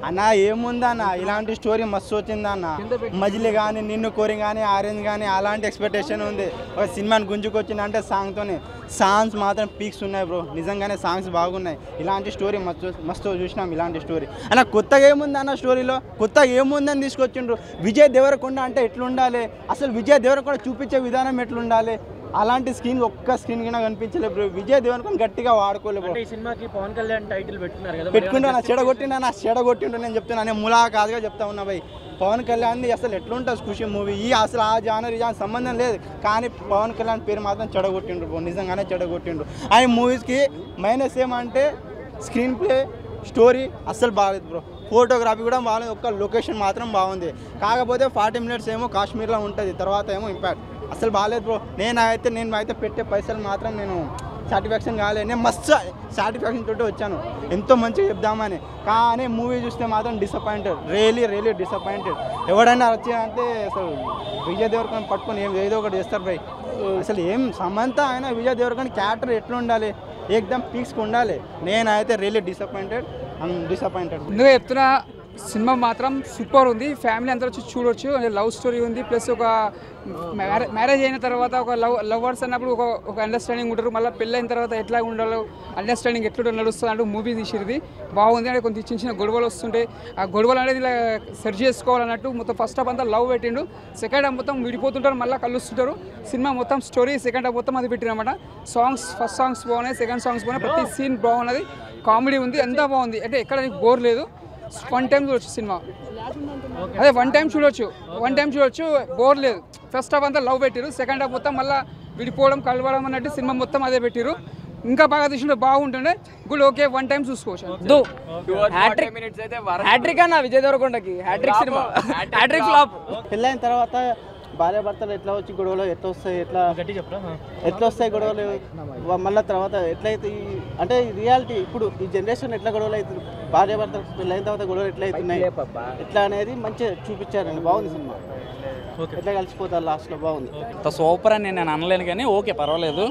అన్న ఏముందన్న ఇలాంటి స్టోరీ మస్తు వచ్చిందన్న మజిలీ కానీ నిన్ను కోరి కానీ ఆరెంజ్ కానీ అలాంటి ఎక్స్పెక్టేషన్ ఉంది ఒక సినిమాని గుంజుకొచ్చిందంటే సాంగ్తోనే సాంగ్స్ మాత్రం పీక్స్ ఉన్నాయి బ్రో నిజంగానే సాంగ్స్ బాగున్నాయి ఇలాంటి స్టోరీ మస్తు మస్తు చూసినాం ఇలాంటి స్టోరీ అన్న కొత్తగా ఏముంది అన్న స్టోరీలో కొత్తగా ఏముందని తీసుకొచ్చిండ్రు విజయ్ దేవరకొండ అంటే ఎట్లుండాలి అసలు విజయ్ దేవరకొండ చూపించే విధానం ఎట్లుండాలి అలాంటి స్క్రీన్ ఒక్క స్క్రీన్ కింద కనిపించలేదు బ్రో విజయ్ దేవరకొండ గట్టిగా వాడుకోలేదు బ్రో అంటే ఈ సినిమాకి పవన్ కళ్యాణ్ టైటిల్ పెట్టుకున్నారు కదా పెట్టుకుంటా నా చెడగొట్టిండా నా చెడగొట్టిండు నేను చెప్తున్నా నేను ములా కాదుగా చెప్తా ఉన్నా భయ్ పవన్ కళ్యాణ్ది అసలు ఎట్లుంటుంది ఖుషి మూవీ ఈ అసలు ఆ జానర్ ఈ జానర్ సంబంధం లేదు కానీ పవన్ కళ్యాణ్ పేరు మాత్రం చెడగొట్టిండ్రు బ్రో నిజంగానే చెడగొట్టిండ్రు ఆయన మూవీస్కి మైనస్ ఏమంటే స్క్రీన్ ప్లే స్టోరీ అస్సలు బాగాలేదు బ్రో ఫోటోగ్రఫీ కూడా బాగాలేదు ఒక్క లొకేషన్ మాత్రం బాగుంది కాకపోతే ఫార్టీ మినిట్స్ ఏమో కాశ్మీర్లో ఉంటుంది తర్వాత ఏమో ఇంపాక్ట్ అసలు బాగాలేదు బ్రో నేను అయితే నేను అయితే పెట్టే పైసలు మాత్రం నేను సాటిస్ఫాక్షన్ కాలేదు నేను మస్తు సాటిస్ఫాక్షన్ తోటి వచ్చాను ఎంతో మంచిగా చెప్దామని కానీ మూవీ చూస్తే మాత్రం డిసప్పాయింటెడ్ రియలీ రియలీ డిసప్పాయింటెడ్ ఎవడైనా వచ్చారంటే అసలు విజయ్ దేవరకొండ పట్టుకొని ఏం ఏదో ఒకటి చేస్తారు భయ్ అసలు ఏం సమంత అయినా విజయ్ దేవరకొండ క్యారెక్టర్ ఎట్లా ఉండాలి ఏకదమ్ పీక్స్కి ఉండాలి నేనైతే రియలీ డిసప్పాయింటెడ్ ఐమ్ డిసప్పాయింటెడ్ ముందుగా చెప్తున్నా సినిమా మాత్రం సూపర్ ఉంది ఫ్యామిలీ అంతా వచ్చి చూడొచ్చు అంటే లవ్ స్టోరీ ఉంది ప్లస్ ఒక మ్యారే- మ్యారేజ్ అయిన తర్వాత ఒక లవ్ లవర్స్ అన్నప్పుడు ఒక ఒక అండర్స్టాండింగ్ ఉంటారు మళ్ళీ పెళ్ళి అయిన తర్వాత ఎట్లా ఉండాలో అండర్స్టాండింగ్ ఎట్లా నడుస్తుంది అంటూ మూవీ తీసిరిది బాగుంది అంటే కొంచెం చిన్న చిన్న గొడవలు వస్తుంటాయి ఆ గొడవలు అనేది ఇలా సెర్చ్ చేసుకోవాలన్నట్టు మొత్తం ఫస్ట్ హాఫ్ అంతా లవ్ పెట్టిండు సెకండ్ హాఫ్ మొత్తం విడిపోతుంటారు మళ్ళీ కలుస్తుంటారు సినిమా మొత్తం స్టోరీ సెకండ్ హాఫ్ మొత్తం అది పెట్టినమాట సాంగ్స్ ఫస్ట్ సాంగ్స్ బాగున్నాయి సెకండ్ సాంగ్స్ బాగున్నాయి ప్రతి సీన్ బాగున్నది కామెడీ ఉంది ఎంత బాగుంది అంటే ఎక్కడ బోర్ లేదు వన్ టైం చూడొచ్చు సినిమా అదే వన్ టైం చూడొచ్చు వన్ టైం చూడొచ్చు బోర్ లేదు ఫస్ట్ హాఫ్ అంతా లవ్ పెట్టారు సెకండ్ హాఫ్ మొత్తం మళ్ళీ విడిపోవడం కలవడం అన్నట్టు సినిమా మొత్తం అదే పెట్టారు ఇంకా బాగా తీసుకుంటే బాగుంటుండే గుడ్ ఓకే వన్ టైం చూసుకోవచ్చు హ్యాట్రిక్ హ్యాట్రిక్ అన్న విజయ్ దేవరకొండకి హ్యాట్రిక్ సినిమా హ్యాట్రిక్ ఫ్లాప్ పెళ్ళైన తర్వాత భార్య భర్తలు ఎట్లా వచ్చి గొడవలు ఎట్లా వస్తాయి ఎట్లా గట్టి చెప్పరా ఎట్లా వస్తాయి గొడవలు వ- మళ్ళా తర్వాత ఎట్లయితే ఈ- అంటే రియాలిటీ ఇప్పుడు ఈ జనరేషన్ ఎట్లా గొడవలు అవుతుంది భార్య భర్తలు పెళ్ళైన తర్వాత గొడవలు ఎట్లా అవుతున్నాయి ఎట్లా అనేది మంచిగా చూపించారండి బాగుంది సినిమా ఎట్లా కలిసిపోతారు లాస్ట్లో బాగుంది అంత సూపర్ అని నేను అనలేను కానీ ఓకే పర్వాలేదు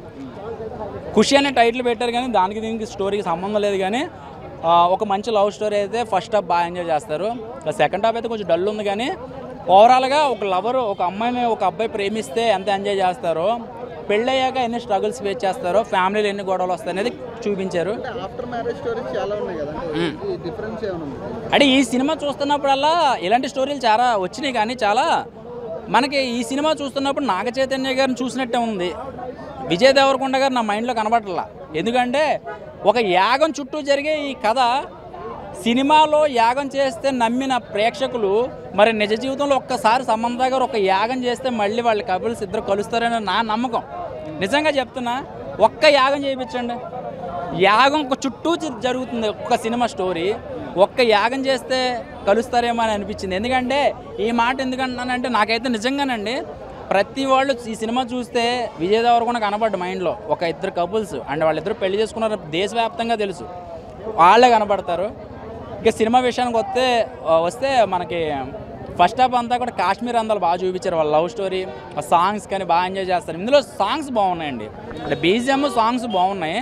ఖుషి అనే టైటిల్ పెట్టారు కానీ దానికి దీనికి స్టోరీకి సంబంధం లేదు కానీ ఆ, ఒక మంచి లవ్ స్టోరీ అయితే ఫస్ట్ హాఫ్ బాగా ఎంజాయ్ చేస్తారు సెకండ్ హాఫ్ అయితే కొంచెం డల్ ఉంది కానీ ఓవరాల్గా ఒక లవర్ ఒక అమ్మాయిని ఒక అబ్బాయి ప్రేమిస్తే ఎంత ఎంజాయ్ చేస్తారో పెళ్ళయ్యాక ఎన్ని స్ట్రగుల్స్ ఫేస్ చేస్తారో ఫ్యామిలీలో ఎన్ని గొడవలు వస్తాయి అనేది చూపించారు ఆఫ్టర్ మ్యారేజ్ స్టోరీస్ చాలా ఉన్నాయి కదా డిఫరెన్స్ ఏమైనా ఉంది అంటే ఈ సినిమా చూస్తున్నప్పుడల్లా ఇలాంటి స్టోరీలు చాలా వచ్చినాయి కానీ చాలా మనకి ఈ సినిమా చూస్తున్నప్పుడు నాగ చైతన్య గారిని చూసినట్టే ఉంది విజయ్ దేవరకొండ గారు నా మైండ్లో కనబడట్లా ఎందుకంటే ఒక యాగం చుట్టూ జరిగే ఈ కథ సినిమాలో యాగం చేస్తే నమ్మిన ప్రేక్షకులు మరి నిజ జీవితంలో ఒక్కసారి సమంత గారు ఒక యాగం చేస్తే మళ్ళీ వాళ్ళ కపుల్స్ ఇద్దరు కలుస్తారని నా నమ్మకం నిజంగా చెప్తున్నా ఒక్క యాగం చేయించండి యాగం ఒక చుట్టూ జ- జరుగుతుంది ఒక్క సినిమా స్టోరీ ఒక్క యాగం చేస్తే కలుస్తారేమో అని అనిపించింది ఎందుకంటే ఈ మాట ఎందుకంటున్నానంటే నాకైతే నిజంగానండి ప్రతి వాళ్ళు ఈ సినిమా చూస్తే విజయ్ దేవరకొండ కనపడ్డ మైండ్లో ఒక ఇద్దరు కపుల్స్ అండ్ వాళ్ళిద్దరు పెళ్లి చేసుకున్నారు దేశవ్యాప్తంగా తెలుసు వాళ్ళే కనపడతారు ఇక సినిమా విషయానికి వస్తే ఆ, వస్తే మనకి ఫస్ట్ హాఫ్ అంతా కూడా కాశ్మీర్ అందాలు బాగా చూపించారు వాళ్ళ లవ్ స్టోరీ ఆ సాంగ్స్ కానీ బాగా ఎంజాయ్ చేస్తారు ఇందులో సాంగ్స్ బాగున్నాయండి అంటే బీజిఎం సాంగ్స్ బాగున్నాయి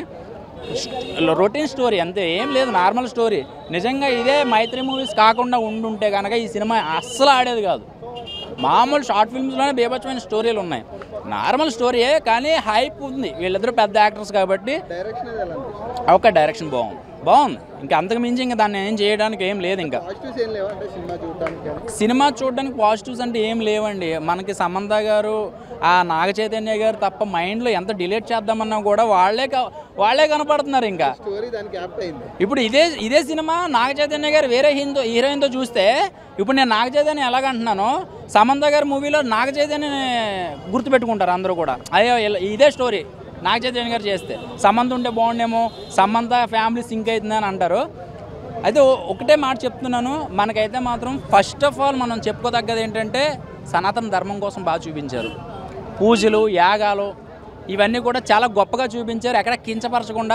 రొటీన్ స్టోరీ అంతే ఏం లేదు నార్మల్ స్టోరీ నిజంగా ఇదే మైత్రి మూవీస్ కాకుండా ఉండుంటే కనుక ఈ సినిమా అస్సలు ఆడేది కాదు మామూలు షార్ట్ ఫిల్మ్స్లోనే బేబచ్చమైన స్టోరీలు ఉన్నాయి నార్మల్ స్టోరీయే కానీ హైప్ ఉంది వీళ్ళిద్దరూ పెద్ద యాక్టర్స్ కాబట్టి డైరెక్షన్ అది ఎలా అనిపిస్తుంది ఒక డైరెక్షన్ బాగుంది బాగుంది ఇంకా అంతకు మించి ఇంకా దాన్ని ఏం చేయడానికి ఏం లేదు ఇంకా పాజిటివ్స్ ఏం లేవా అంటే సినిమా చూడటానికి కానీ సినిమా చూడడానికి పాజిటివ్స్ అంటే ఏం లేవండి మనకి సమంత గారు ఆ నాగ చైతన్య గారు తప్ప మైండ్లో ఎంత డిలీట్ చేద్దామన్నా కూడా వాళ్ళే క- వాళ్ళే కనపడుతున్నారు ఇంకా స్టోరీ దానికి యాప్ట్ అయింది ఇప్పుడు ఇదే ఇదే సినిమా నాగ చైతన్య గారు వేరే హీరో హీరోయిన్తో చూస్తే ఇప్పుడు నేను నాగ చైతన్య ఎలాగంటున్నానో సమంత గారి మూవీలో నాగ చైతన్యని గుర్తుపెట్టుకుంటారు అందరూ కూడా అయ్యో ఇలా- ఇదే స్టోరీ నాగ చైతన్య గారు చేస్తే సమంత ఉంటే బాగుండేమో సమంత ఫ్యామిలీ సింక్ అవుతుంది అని అంటారు అయితే ఓ- ఒకటే మాట చెప్తున్నాను మనకైతే మాత్రం ఫస్ట్ ఆఫ్ ఆల్ మనం చెప్పుకోదగ్గది ఏంటంటే సనాతన ధర్మం కోసం బాగా చూపించారు పూజలు యాగాలు ఇవన్నీ కూడా చాలా గొప్పగా చూపించారు ఎక్కడ కించపరచకుండా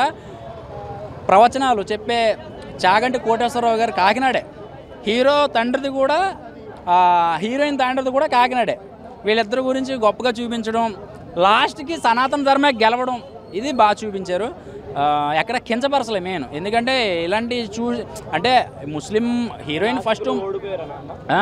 ప్రవచనాలు చెప్పే చాగంటి కోటేశ్వరరావు గారు కాకినాడే హీరో తండ్రిది కూడా ఆ, హీరోయిన్ తండ్రిది కూడా కాకినాడే వీళ్ళిద్దరి గురించి గొప్పగా చూపించడం లాస్ట్కి సనాతన ధర్మే గెలవడం ఇది బాగా చూపించారు ఆ, ఎక్కడ కించపరచలే మెయిన్ ఎందుకంటే ఇలాంటి చూ అంటే ముస్లిం హీరోయిన్ ఫస్ట్ ఆ?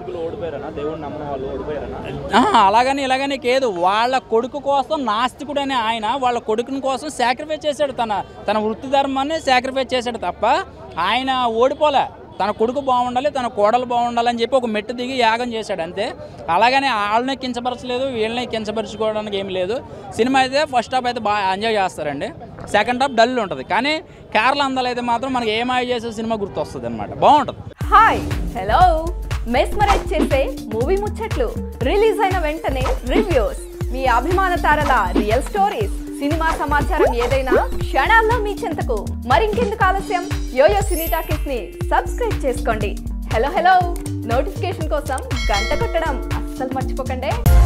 ఆ, అలాగని ఇలాగని కేదు వాళ్ళ కొడుకు కోసం నాస్తికుడు అనే ఆయన వాళ్ళ కొడుకుని కోసం సాక్రిఫైస్ చేశాడు తన తన వృత్తి ధర్మాన్ని సాక్రిఫైస్ చేశాడు తప్ప ఆయన ఓడిపోలే తన కొడుకు బాగుండాలి తన కోడలు బాగుండాలి అని చెప్పి ఒక మెట్టు దిగి యాగం చేశాడు అంతే అలాగని వాళ్ళని కించపరచలేదు వీళ్ళని కించపరచుకోవడానికి ఏం లేదు సినిమా అయితే ఫస్ట్ హాఫ్ అయితే బాగా ఎంజాయ్ చేస్తారండి సెకండ్ హాఫ్ డల్ ఉంటుంది కానీ కేరళ అందాలు అయితే మాత్రం మనకి ఏమాయ చేసే సినిమా గుర్తొస్తుంది అనమాట బాగుంటుంది హాయ్ హలో మెస్మరైజ్ చేసే మూవీ ముచ్చట్లు రిలీజ్ అయిన వెంటనే రివ్యూస్ మీ అభిమాన తారల రియల్ స్టోరీస్ సినిమా సమాచారం ఏదైనా క్షణాల్లో మీ చెంతకు మరింకెందుకు ఆలస్యం యోయో సినీ టాకీస్ ని సబ్స్క్రైబ్ చేసుకోండి హలో హలో నోటిఫికేషన్ కోసం గంట కొట్టడం అస్సలు మర్చిపోకండి